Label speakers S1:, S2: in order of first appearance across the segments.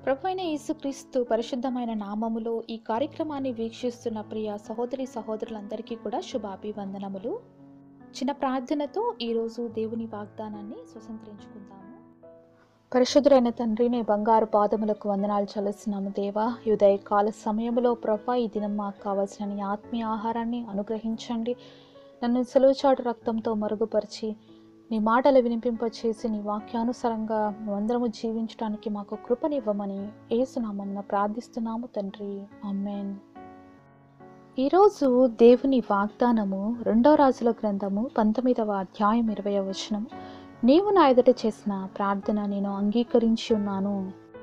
S1: ప్రభు అయిన యేసుక్రీస్తు పరిశుద్ధమైన నామములో ఈ కార్యక్రమాన్ని వీక్షిస్తున్న ప్రియ సహోదరి సహోదరులందరికీ కూడా శుభాభివందనములు చిన్న ప్రార్థనతో ఈరోజు దేవుని వాగ్దానాన్ని స్వతంత్రించుకుందాము పరిశుద్ధుడైన తండ్రి నీ బంగారు పాదములకు వందనాలు చెల్లిస్తున్నాము దేవా ఈ ఉదయ కాల సమయంలో ప్రభా ఈ దినం మాకు కావలసిన నీ ఆత్మీయ ఆహారాన్ని అనుగ్రహించండి నన్ను సెలవుచాటు రక్తంతో మరుగుపరిచి నీ మాటలు వినిపింపచేసి నీ వాక్యానుసారంగా మేమందరము జీవించడానికి మాకు కృపనివ్వమని ఏసునామమున ప్రార్థిస్తున్నాము తండ్రి అమ్మేన్ ఈరోజు దేవుని వాగ్దానము రెండో రాజుల గ్రంథము పంతొమ్మిదవ అధ్యాయం ఇరవై వచనం నీవు నా ఎదుట చేసిన ప్రార్థన నేను అంగీకరించి ఉన్నాను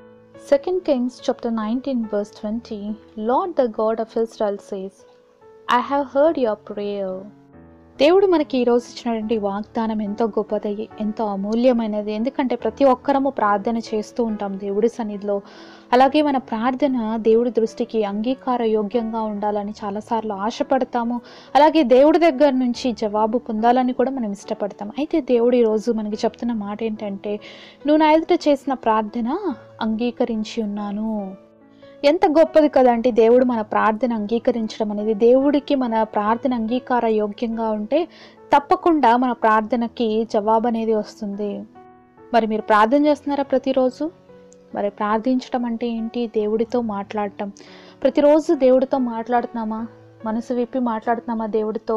S1: second Kings chapter nineteen verse twenty Lord the God of Israel says I have heard your prayer దేవుడు మనకి ఈరోజు ఇచ్చినటువంటి వాగ్దానం ఎంతో గొప్పది ఎంతో అమూల్యమైనది ఎందుకంటే ప్రతి ఒక్కరము ప్రార్థన చేస్తూ ఉంటాం దేవుడి సన్నిధిలో అలాగే మన ప్రార్థన దేవుడి దృష్టికి అంగీకార యోగ్యంగా ఉండాలని చాలాసార్లు ఆశపడతాము అలాగే దేవుడి దగ్గర నుంచి జవాబు పొందాలని కూడా మనం ఇష్టపడతాం అయితే దేవుడు ఈరోజు మనకి చెప్తున్న మాట ఏంటంటే నువ్వు నా ఎదుట చేసిన ప్రార్థన అంగీకరించి ఉన్నాను ఎంత గొప్పది కదంటే దేవుడు మన ప్రార్థన అంగీకరించడం అనేది దేవుడికి మన ప్రార్థన అంగీకార యోగ్యంగా ఉంటే తప్పకుండా మన ప్రార్థనకి జవాబు అనేది వస్తుంది మరి మీరు ప్రార్థన చేస్తున్నారా ప్రతిరోజు మరి ప్రార్థించడం అంటే ఏంటి దేవుడితో మాట్లాడటం ప్రతిరోజు దేవుడితో మాట్లాడుతున్నామా మనసు విప్పి మాట్లాడుతున్నామా దేవుడితో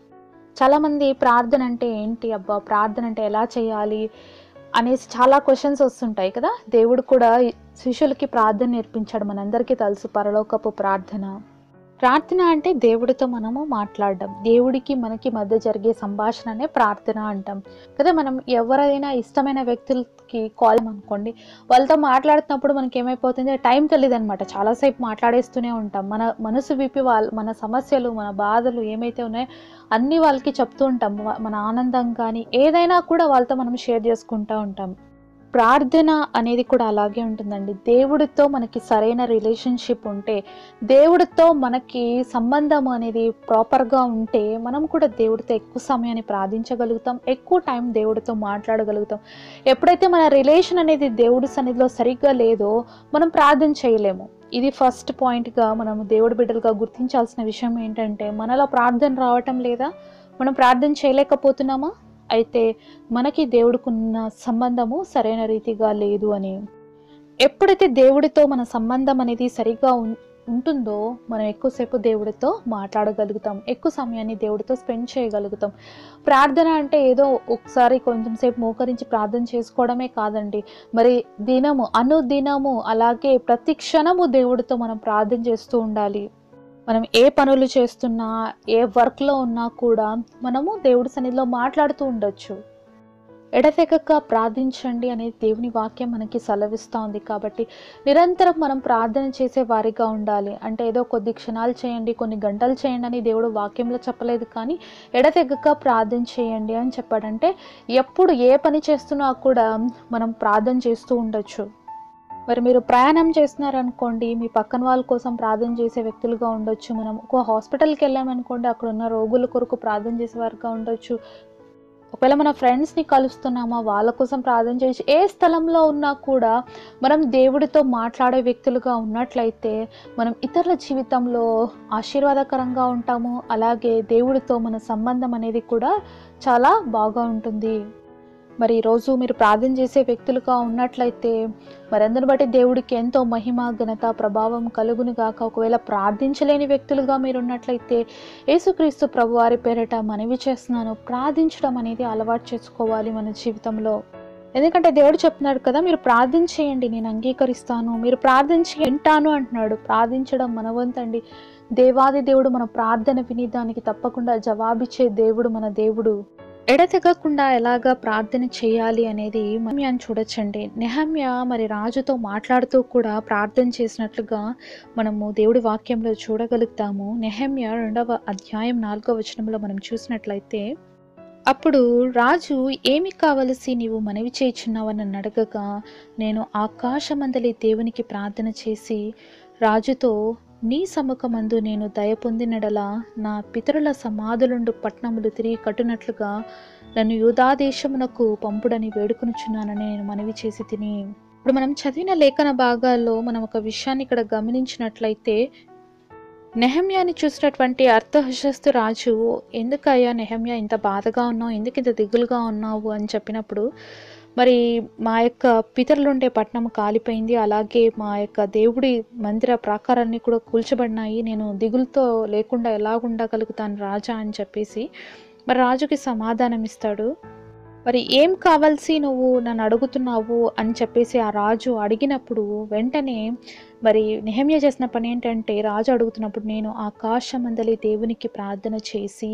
S1: చాలామంది ప్రార్థన అంటే ఏంటి అబ్బా ప్రార్థన అంటే ఎలా చేయాలి అనేసి చాలా క్వశ్చన్స్ వస్తుంటాయి కదా దేవుడు కూడా శిష్యులకి ప్రార్థన నేర్పించాడు మనందరికీ తెలుసు పరలోకపు ప్రార్థన ప్రార్థన అంటే దేవుడితో మనము మాట్లాడడం దేవుడికి మనకి మధ్య జరిగే సంభాషణనే ప్రార్థన అంటాం కదా మనం ఎవరైనా ఇష్టమైన వ్యక్తులకి కాల్ అనుకోండి వాళ్ళతో మాట్లాడుతున్నప్పుడు మనకి ఏమైపోతుంది టైం తెలియదు అనమాట చాలాసేపు మాట్లాడేస్తూనే ఉంటాం మన మనసు విప్పి వాళ్ళ మన సమస్యలు మన బాధలు ఏమైతే ఉన్నాయో అన్నీ వాళ్ళకి చెప్తూ ఉంటాం మన ఆనందం కానీ ఏదైనా కూడా వాళ్ళతో మనం షేర్ చేసుకుంటూ ఉంటాం ప్రార్థన అనేది కూడా అలాగే ఉంటుందండి దేవుడితో మనకి సరైన రిలేషన్షిప్ ఉంటే దేవుడితో మనకి సంబంధం అనేది ప్రాపర్గా ఉంటే మనం కూడా దేవుడితో ఎక్కువ సమయాన్ని ప్రార్థించగలుగుతాం ఎక్కువ టైం దేవుడితో మాట్లాడగలుగుతాం ఎప్పుడైతే మన రిలేషన్ అనేది దేవుడి సన్నిధిలో సరిగ్గా లేదో మనం ప్రార్థన చేయలేము ఇది ఫస్ట్ పాయింట్గా మనం దేవుడి బిడ్డలుగా గుర్తించాల్సిన విషయం ఏంటంటే మనలో ప్రార్థన రావటం లేదా మనం ప్రార్థన చేయలేకపోతున్నామా అయితే మనకి దేవుడికున్న సంబంధము సరైన రీతిగా లేదు అని ఎప్పుడైతే దేవుడితో మన సంబంధం అనేది సరిగా ఉంటుందో మనం ఎక్కువసేపు దేవుడితో మాట్లాడగలుగుతాం ఎక్కువ సమయాన్ని దేవుడితో స్పెండ్ చేయగలుగుతాం ప్రార్థన అంటే ఏదో ఒకసారి కొంచెం సేపు మోకరించి ప్రార్థన చేసుకోవడమే కాదండి మరి దినము అనుదినము అలాగే ప్రతి క్షణము దేవుడితో మనం ప్రార్థన చేస్తూ ఉండాలి మనం ఏ పనులు చేస్తున్నా ఏ వర్క్లో ఉన్నా కూడా మనము దేవుడి సన్నిధిలో మాట్లాడుతూ ఉండొచ్చు ఎడతెగక ప్రార్థించండి అనేది దేవుని వాక్యం మనకి సెలవిస్తూ ఉంది కాబట్టి నిరంతరం మనం ప్రార్థన చేసే వారిగా ఉండాలి అంటే ఏదో కొద్ది క్షణాలు చేయండి కొన్ని గంటలు చేయండి అని దేవుడు వాక్యంలో చెప్పలేదు కానీ ఎడతెగక ప్రార్థన చేయండి అని చెప్పాడంటే ఎప్పుడు ఏ పని చేస్తున్నా కూడా మనం ప్రార్థన చేస్తూ ఉండొచ్చు మరి మీరు ప్రయాణం చేస్తున్నారనుకోండి మీ పక్కన వాళ్ళ కోసం ప్రార్థన చేసే వ్యక్తులుగా ఉండొచ్చు మనం ఒక హాస్పిటల్కి వెళ్ళామనుకోండి అక్కడ ఉన్న రోగుల కొరకు ప్రార్థన చేసేవారుగా ఉండొచ్చు ఒకవేళ మన ఫ్రెండ్స్ని కలుస్తున్నామా వాళ్ళ కోసం ప్రార్థన చేసి ఏ స్థలంలో ఉన్నా కూడా మనం దేవుడితో మాట్లాడే వ్యక్తులుగా ఉన్నట్లయితే మనం ఇతరుల జీవితంలో ఆశీర్వాదకరంగా ఉంటాము అలాగే దేవుడితో మన సంబంధం అనేది కూడా చాలా బాగా ఉంటుంది మరి ఈరోజు మీరు ప్రార్థన చేసే వ్యక్తులుగా ఉన్నట్లయితే మరి అందరిని బట్టి దేవుడికి ఎంతో మహిమ ఘనత ప్రభావం కలుగును గాక ఒకవేళ ప్రార్థించలేని వ్యక్తులుగా మీరు ఉన్నట్లయితే యేసుక్రీస్తు ప్రభు వారి పేరిట మనవి చేస్తున్నాను ప్రార్థించడం అనేది అలవాటు చేసుకోవాలి మన జీవితంలో ఎందుకంటే దేవుడు చెప్తున్నాడు కదా మీరు ప్రార్థన చేయండి నేను అంగీకరిస్తాను మీరు ప్రార్థించి వింటాను అంటున్నాడు ప్రార్థించడం మన వంతండి దేవాది దేవుడు మన ప్రార్థన విని దానికి తప్పకుండా జవాబిచ్చే దేవుడు మన దేవుడు ఎడతెగకుండా ఎలాగా ప్రార్థన చేయాలి అనేది మనం చూడొచ్చండి నెహమ్య మరి రాజుతో మాట్లాడుతూ కూడా ప్రార్థన చేసినట్లుగా మనము దేవుడి వాక్యంలో చూడగలుగుతాము నెహమ్య రెండవ అధ్యాయం నాలుగవ వచనంలో మనం చూసినట్లయితే అప్పుడు రాజు ఏమి కావలసి నీవు మనవి చేయుచున్నావని నన్ను అడగగా నేను ఆకాశమందలి దేవునికి ప్రార్థన చేసి రాజుతో నీ సముఖమందు నేను దయ పొందినడలా నా పితరుల సమాధులుండు పట్నములు తిరిగి కట్టునట్లుగా నన్ను యూదాదేశమునకు పంపుడని వేడుకొనుచున్నానని నేను మనవి చేసి తిని ఇప్పుడు మనం చదివిన లేఖన భాగాల్లో మనం ఒక విషయాన్ని ఇక్కడ గమనించినట్లయితే నెహమ్యాని చూసినటువంటి అర్థహశస్తు రాజు ఎందుకయ్యా నెహమ్యా ఇంత బాధగా ఉన్నావు ఎందుకు ఇంత దిగులుగా ఉన్నావు అని చెప్పినప్పుడు మరి మా యొక్క పితరులుండే పట్టణం కాలిపోయింది అలాగే మా యొక్క దేవుడి మందిర ప్రాకారాన్ని కూడా కూల్చబడినాయి నేను దిగులుతో లేకుండా ఎలా ఉండగలుగుతాను రాజా అని చెప్పేసి మరి రాజుకి సమాధానం ఇస్తాడు మరి ఏం కావాల్సి నువ్వు నన్ను అడుగుతున్నావు అని చెప్పేసి ఆ రాజు అడిగినప్పుడు వెంటనే మరి నెహమ్య చేసిన పని ఏంటంటే రాజు అడుగుతున్నప్పుడు నేను ఆకాశమందలి దేవునికి ప్రార్థన చేసి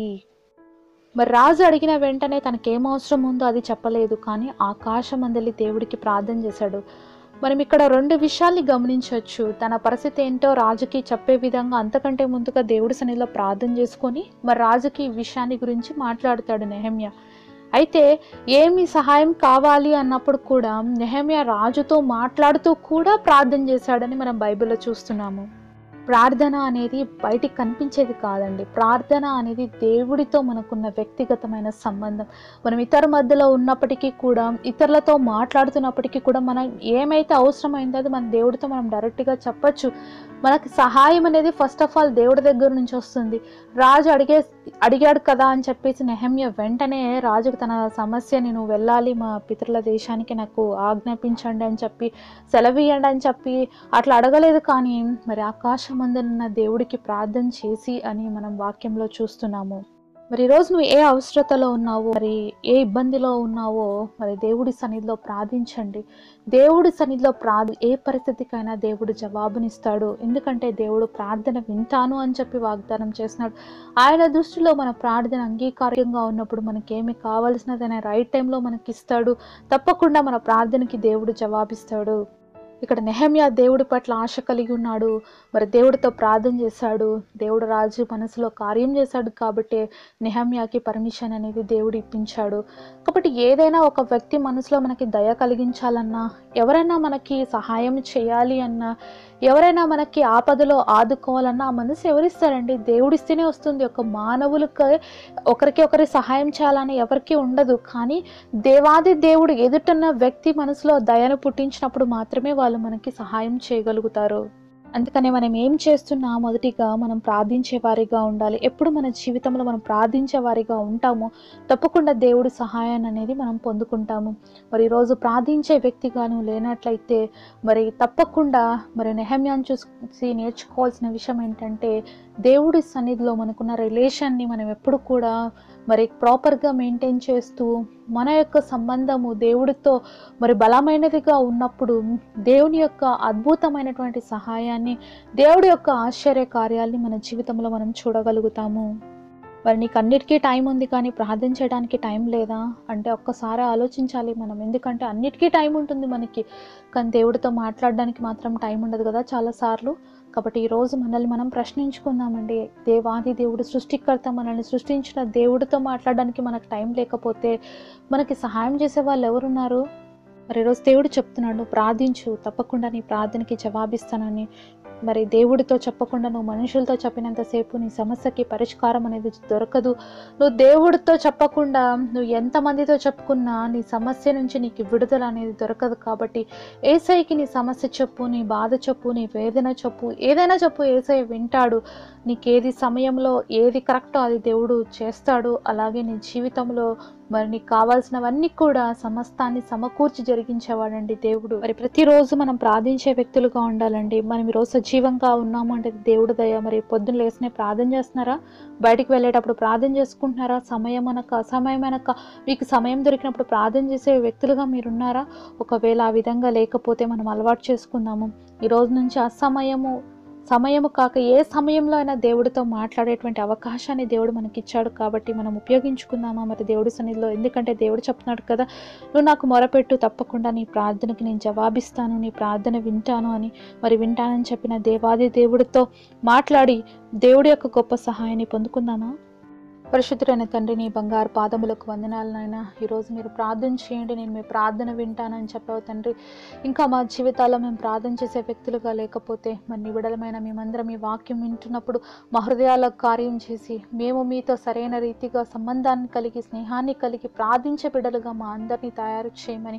S1: మరి రాజు అడిగిన వెంటనే తనకేం అవసరం ఉందో అది చెప్పలేదు కానీ ఆకాశమందలి దేవుడికి ప్రార్థన చేశాడు మనం ఇక్కడ రెండు విషయాల్ని గమనించవచ్చు తన పరిస్థితి ఏంటో రాజుకి చెప్పే విధంగా అంతకంటే ముందుగా దేవుడి సన్నిధిలో ప్రార్థన చేసుకొని మరి రాజుకి ఈ విషయాన్ని గురించి మాట్లాడతాడు నెహమ్య అయితే ఏమి సహాయం కావాలి అన్నప్పుడు కూడా నెహమ్య రాజుతో మాట్లాడుతూ కూడా ప్రార్థన చేశాడని మనం బైబిల్లో చూస్తున్నాము ప్రార్థన అనేది బయటికి కనిపించేది కాదండి ప్రార్థన అనేది దేవుడితో మనకున్న వ్యక్తిగతమైన సంబంధం మనం ఇతర మధ్యలో ఉన్నప్పటికీ కూడా ఇతరులతో మాట్లాడుతున్నప్పటికీ కూడా మనం ఏమైతే అవసరమైందో అది మన దేవుడితో మనం డైరెక్ట్గా చెప్పచ్చు మనకి సహాయం అనేది ఫస్ట్ ఆఫ్ ఆల్ దేవుడి దగ్గర నుంచి వస్తుంది రాజు అడిగే అడిగాడు కదా అని చెప్పేసి నెహమ్య వెంటనే రాజుకు తన సమస్య నేను వెళ్ళాలి మా పితరుల దేశానికి నాకు ఆజ్ఞాపించండి అని చెప్పి సెలవియండి అని చెప్పి అట్లా అడగలేదు కానీ మరి ఆకాశమందున్న దేవుడికి ప్రార్థన చేసి అని మనం వాక్యంలో చూస్తున్నాము మరి ఈరోజు నువ్వు ఏ అవసరతలో ఉన్నావో మరి ఏ ఇబ్బందిలో ఉన్నావో మరి దేవుడి సన్నిధిలో ప్రార్థించండి దేవుడి సన్నిధిలో ప్రార్థ ఏ పరిస్థితికైనా దేవుడు జవాబునిస్తాడు ఎందుకంటే దేవుడు ప్రార్థన వింటాను అని చెప్పి వాగ్దానం చేస్తున్నాడు ఆయన దృష్టిలో మన ప్రార్థన అంగీకారంగా ఉన్నప్పుడు మనకేమి కావాల్సినదైనా రైట్ టైంలో మనకి ఇస్తాడు తప్పకుండా మన ప్రార్థనకి దేవుడు జవాబిస్తాడు ఇక్కడ నెహమ్యా దేవుడి పట్ల ఆశ కలిగి ఉన్నాడు మరి దేవుడితో ప్రార్థన చేశాడు దేవుడు రాజు మనసులో కార్యం చేశాడు కాబట్టి నెహమ్యాకి పర్మిషన్ అనేది దేవుడు ఇప్పించాడు కాబట్టి ఏదైనా ఒక వ్యక్తి మనసులో మనకి దయ కలిగించాలన్నా ఎవరైనా మనకి సహాయం చేయాలి అన్నా ఎవరైనా మనకి ఆపదలో ఆదుకోవాలన్నా ఆ మనసు ఎవరిస్తారండి దేవుడిస్తేనే వస్తుంది ఒక మానవులకి ఒకరికి ఒకరి సహాయం చేయాలని ఎవరికి ఉండదు కానీ దేవాది దేవుడు ఎదుటన్న వ్యక్తి మనసులో దయను పుట్టించినప్పుడు మాత్రమే వాళ్ళు మనకి సహాయం చేయగలుగుతారు అందుకనే మనం ఏం చేస్తున్నా మొదటిగా మనం ప్రార్థించే వారిగా ఉండాలి ఎప్పుడు మన జీవితంలో మనం ప్రార్థించే వారిగా ఉంటామో తప్పకుండా దేవుడి సహాయాన్ని అనేది మనం పొందుకుంటాము మరి ఈరోజు ప్రార్థించే వ్యక్తిగా నువ్వు లేనట్లయితే మరి తప్పకుండా మరి నెహమ్యాన్ని చూసి నేర్చుకోవాల్సిన విషయం ఏంటంటే దేవుడి సన్నిధిలో మనకున్న రిలేషన్ని మనం ఎప్పుడు కూడా మరి ప్రాపర్గా మెయింటైన్ చేస్తూ మన యొక్క సంబంధము దేవుడితో మరి బలమైనదిగా ఉన్నప్పుడు దేవుని యొక్క అద్భుతమైనటువంటి సహాయాన్ని దేవుడి యొక్క ఆశ్చర్య కార్యాల్ని మన జీవితంలో మనం చూడగలుగుతాము మరి నీకు అన్నిటికీ టైం ఉంది కానీ ప్రార్థన చేయడానికి టైం లేదా అంటే ఒక్కసారి ఆలోచించాలి మనం ఎందుకంటే అన్నిటికీ టైం ఉంటుంది మనకి కానీ దేవుడితో మాట్లాడడానికి మాత్రం టైం ఉండదు కదా చాలాసార్లు కాబట్టి ఈరోజు మనల్ని మనం ప్రశ్నించుకుందామండి దేవాది దేవుడు సృష్టికర్త మనల్ని సృష్టించిన దేవుడితో మాట్లాడడానికి మనకు టైం లేకపోతే మనకి సహాయం చేసే వాళ్ళు ఎవరున్నారు మరి ఈరోజు దేవుడు చెప్తున్నాడు "నువ్వు ప్రార్థించు తప్పకుండా నీ ప్రార్థనకి జవాబిస్తానని మరి దేవుడితో చెప్పకుండా నువ్వు మనుషులతో చెప్పినంతసేపు నీ సమస్యకి పరిష్కారం అనేది దొరకదు నువ్వు దేవుడితో చెప్పకుండా నువ్వు ఎంతమందితో చెప్పుకున్నా నీ సమస్య నుంచి నీకు విడుదల అనేది దొరకదు కాబట్టి ఏసైకి నీ సమస్య చెప్పు నీ బాధ చెప్పు నీ వేదన చెప్పు ఏదైనా చెప్పు ఏసై వింటాడు నీకేది సమయంలో ఏది కరెక్టో అది దేవుడు చేస్తాడు అలాగే నీ జీవితంలో మరి నీకు కావాల్సినవన్నీ కూడా సమస్తాన్ని సమకూర్చి జరిగించేవాడండి దేవుడు మరి ప్రతిరోజు మనం ప్రార్థించే వ్యక్తులుగా ఉండాలండి మనం ఈరోజు సజీవంగా ఉన్నాము అంటే అది దేవుడు దయ మరి పొద్దున్న లేసినే ప్రార్థన చేస్తున్నారా బయటికి వెళ్ళేటప్పుడు ప్రార్థన చేసుకుంటున్నారా సమయం అనక అసమయం అనక మీకు సమయం దొరికినప్పుడు ప్రార్థన చేసే వ్యక్తులుగా మీరున్నారా ఒకవేళ ఆ విధంగా లేకపోతే మనం అలవాటు చేసుకుందాము ఈ రోజు నుంచి అసమయము సమయము కాక ఏ సమయంలో అయినా దేవుడితో మాట్లాడేటువంటి అవకాశాన్ని దేవుడు మనకి ఇచ్చాడు కాబట్టి మనం ఉపయోగించుకుందామా మరి దేవుడి సన్నిధిలో ఎందుకంటే దేవుడు చెప్తున్నాడు కదా నువ్వు నాకు మొరపెట్టు తప్పకుండా నీ ప్రార్థనకి నేను జవాబిస్తాను నీ ప్రార్థన వింటాను అని మరి వింటానని చెప్పిన దేవాది దేవుడితో మాట్లాడి దేవుడి యొక్క గొప్ప సహాయాన్ని పొందుకుందామా పరిశుద్ధుడైన తండ్రి నీ బంగారు పాదములకు వందనాలు నాయన ఈరోజు మీరు ప్రార్థన చేయండి నేను మీ ప్రార్థన వింటానని చెప్పావు తండ్రి ఇంకా మా జీవితాల్లో మేము ప్రార్థన చేసే వ్యక్తులుగా లేకపోతే మరి నిబిడలమైన మేమందరం మీ వాక్యం వింటున్నప్పుడు మా హృదయాల్లో కార్యం చేసి మేము మీతో సరైన రీతిగా సంబంధాన్ని కలిగి స్నేహాన్ని కలిగి ప్రార్థించే బిడ్డలుగా మా అందరినీ తయారు చేయమని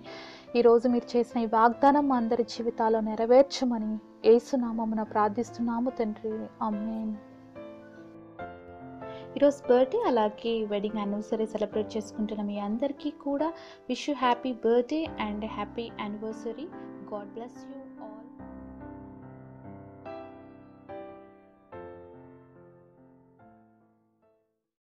S1: ఈరోజు మీరు చేసిన ఈ వాగ్దానం మా అందరి జీవితాల్లో నెరవేర్చమని ఏసునామమున ప్రార్థిస్తున్నాము తండ్రి అమ్మేన్ ఈరోజు బర్త్డే అలాగే వెడ్డింగ్ యానివర్సరీ సెలబ్రేట్ చేసుకుంటున్న మీ అందరికీ కూడా wish you happy birthday and happy anniversary God bless you